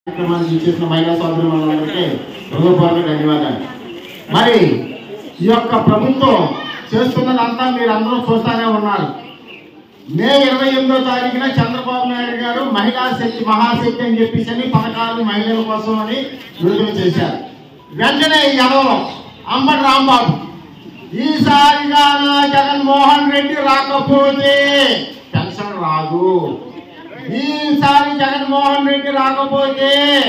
కార్యక్రమానికి చేసిన మహిళా సోదరు మనందరికీ హృదయపూర్వక ధన్యవాదాలు మరి ఈ యొక్క ప్రభుత్వం చేస్తున్నదంతా మీరు అందరూ చూస్తూనే ఉన్నారు మే ఇరవై ఎనిమిదో తారీఖున చంద్రబాబు నాయుడు గారు మహిళా శక్తి మహాశక్తి అని చెప్పేసి అని పథకాలు మహిళల కోసం అని విడుదల చేశారు వెంటనే ఈ ఎడవలో అంబటి రాంబాబు ఈసారిగా నా జగన్మోహన్ రెడ్డి రాకపోతే పెన్షన్ రాదు ఈసారి జగన్మోహన్ రెడ్డి రాకపోతే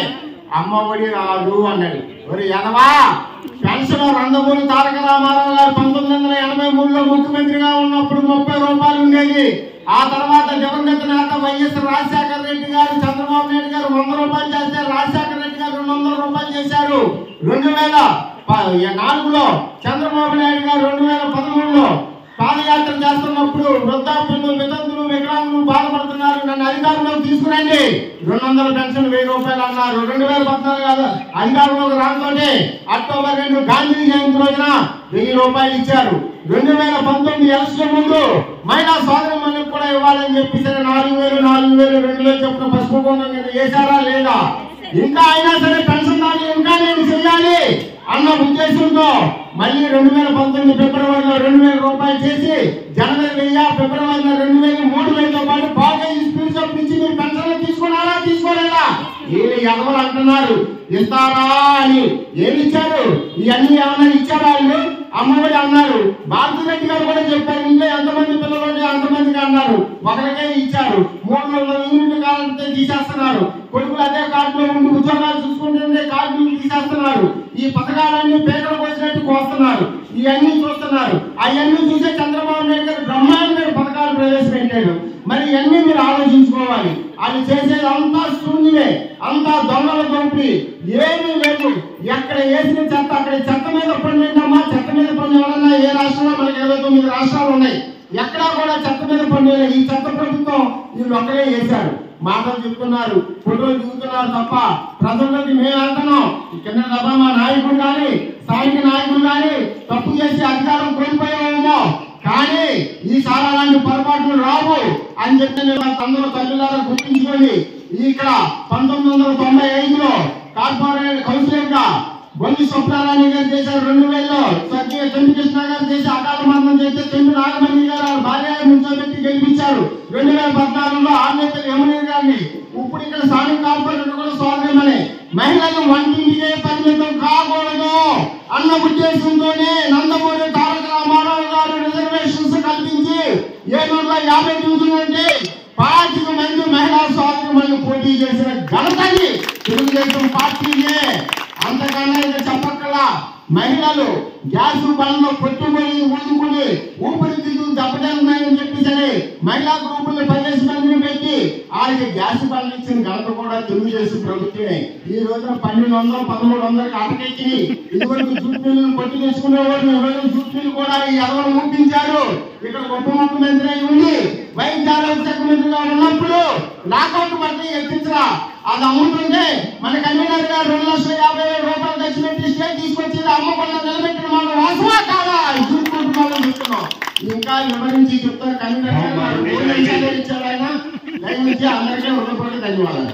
అమ్మఒడి రాదు అన్నాడు ఒరి ఎనవా పెన్షన్ రంగమూరి తారక రామారావు గారు పంతొమ్మిది వందల ఎనభై మూడులో ముఖ్యమంత్రిగా ఉన్నప్పుడు ముప్పై రూపాయలు ఉండేది ఆ తర్వాత దివంగత నేత వైఎస్ రాజశేఖర రెడ్డి గారు చంద్రబాబు నాయుడు గారు వంద రూపాయలు చేశారు రాజశేఖర రెడ్డి గారు రెండు వందల రూపాయలు చేశారు రెండు వేల ప- నాలుగులో చంద్రబాబు నాయుడు గారు రెండు వేల పదమూడులో పాదయాత్ర చేస్తున్నప్పుడు వృద్ధాప్యులు వితంతులు వికలాంగులు బాధపడుతున్నారు నన్ను అధికారంలోకి తీసుకురండి రెండు వందల పెన్షన్ వెయ్యి రూపాయలు అన్నారు రెండు వేల పద్నాలుగు కాదు అధికారంలోకి రాగానే అక్టోబర్ రెండు గాంధీ జయంతి రోజున వెయ్యి రూపాయలు ఇచ్చారు రెండు వేల పంతొమ్మిది ఎలక్షన్ ముందు మహిళా సోదరి మనకు కూడా ఇవ్వాలని చెప్పి సరే నాలుగు వేలు నాలుగు వేలు రెండు వేలు చొప్పున పసుపు కుంకుమ కింద వేశారా లేదా ఇంకా అయినా సరే పెన్షన్ దాన్ని ఇంకా నేను చెయ్యాలి అన్న ఉద్దేశంతో మళ్ళీ రెండు వేల పంతొమ్మిది ఫిబ్రవరిలో రెండు వేల రూపాయలు చేసి జనవరి వెయ్యి ఫిబ్రవరిలో రెండు వేలు మూడు వేలతో పాటు బాగా స్పీడ్ అప్ ఇచ్చి మీరు పెన్షన్ తీసుకున్నారా తీసుకోలేదా వీళ్ళు ఎవరు అంటున్నారు ఇస్తారా అని ఏమి ఇచ్చారు ఇవన్నీ ఏమన్నా ఇచ్చారా వాళ్ళు అమ్మఒడి అన్నారు భారతి రెడ్డి గారు కూడా చెప్పారు ఇంట్లో ఎంతమంది పిల్లలు ఉంటే అంతమందికి అన్నారు ఒకరికే ఇచ్చారు మూడు వందల యూనిట్ కాలంతో తీసేస్తున్నారు కొడుకులు అదే కార్డులో ఉండి ఉద్యోగాలు చూసుకుంటుంటే కార్డులు తీసేస్తున్నారు ఈ పథకాలన్నీ పేదలకు వచ్చినట్టు కోస్తున్నారు ఇవన్నీ చూస్తున్నారు అవన్నీ చూసే చంద్రబాబు నాయుడు గారు బ్రహ్మాండమైన పథకాలు ప్రవేశపెట్టాడు మరి ఇవన్నీ మీరు ఆలోచించుకోవాలి అది చేసేది అంతా శూన్యమే అంతా దొంగల దోపిడి ఏమీ లేదు ఎక్కడ వేసిన చెత్త అక్కడ చెత్త మీద పండిందమ్మా చెత్త మీద పండి ఎవరన్నా ఏ రాష్ట్రంలో మనకి ఇరవై తొమ్మిది రాష్ట్రాలు ఉన్నాయి ఎక్కడా కూడా చెత్త మీద పండి ఈ చెత్త ప్రభుత్వం వీళ్ళు ఒక్కడే వేశారు మాటలు చెప్తున్నారు ఫోటోలు దిగుతున్నారు తప్ప ప్రజల్లోకి మేము వెళ్తున్నాం కింద తప్ప మా నాయకుడు కానీ స్థానిక నాయకుడు కానీ తప్పు చేసి అధికారం కోల్పోయామేమో కానీ ఈసారి అలాంటి పొరపాట్లు రావు అని చెప్పి నేను అందరూ తల్లిదారు గుర్తించుకోండి ఇక్కడ పంతొమ్మిది వందల తొంభై ఐదులో కార్పొరేట్ కౌన్సిలర్ గా బొల్లి స్వప్నారాయణ గారు చేశారు రెండు వేలలో స్వర్గీయ చెండు కృష్ణ గారు చేసి అకాల మరణం చేస్తే చెండు నాగమణి గారు వాళ్ళ భార్య గారు నుంచోబెట్టి గెలిపించారు రెండు వేల పద్నాలుగులో ఆర్నేతలు యముని గారిని ఇప్పుడు ఇక్కడ స్థానిక కార్పొరేటర్ కూడా స్వాగతమని మహిళలు వంటింటికే పరిమితం కాకూడదు అన్న ఉద్దేశంతోనే నందమూరి తారక రామారావు గారు రిజర్వేషన్స్ కల్పించి ఏడు వందల యాభై డివిజన్ నుండి పాతిక మంది మహిళా సోదరులు పోటీ చేసిన ఘనతని తెలుగుదేశం పార్టీనే అంతకన్నా ఇక చెప్పక్కలా మహిళలు గ్యాస్ బండ్లో కొట్టుకొని ఊదుకుని ఊపిరితిత్తులు దెబ్బతిన్నాయని చెప్పి సరే మహిళా గ్రూపులు పదిహేను మందిని పెట్టి వాళ్ళకి గ్యాస్ బండ్లు ఇచ్చిన ఘనత కూడా తెలుగుదేశం ప్రభుత్వమే ఈ రోజున పన్నెండు వందలు పదమూడు వందలకి అటకెక్కి ఇదివరకు జూట్ మిల్లులు కొట్టి తెచ్చుకునేవారు ఈ రోజు జూట్ మిల్లు కూడా ఈ ఎవరు ఊపించారు ఇక్కడ ఉప ముఖ్యమంత్రి అయి ఉండి వైద్య ఆరోగ్య శాఖ మంత్రిగా ఉన్నప్పుడు లాకౌట్ పడితే ఎత్తించరా అది అమ్ముతుంటే మన కన్వీనర్ గారు రెండు లక్షల యాభై వేల రూపాయలు ఖర్చు పెట్టి స్టే తీసుకొచ్చి ఇది అమ్మకుండా నిలబెట్టిన మనం వాసవా కాదా చూసుకుంటున్నాం చూస్తున్నాం ఇంకా వివరించి చెప్తారు కన్వీనర్ గారు ఏం ఇచ్చారు ఆయన దయచేసి అందరికీ హృదయపూర్వక ధన్యవాదాలు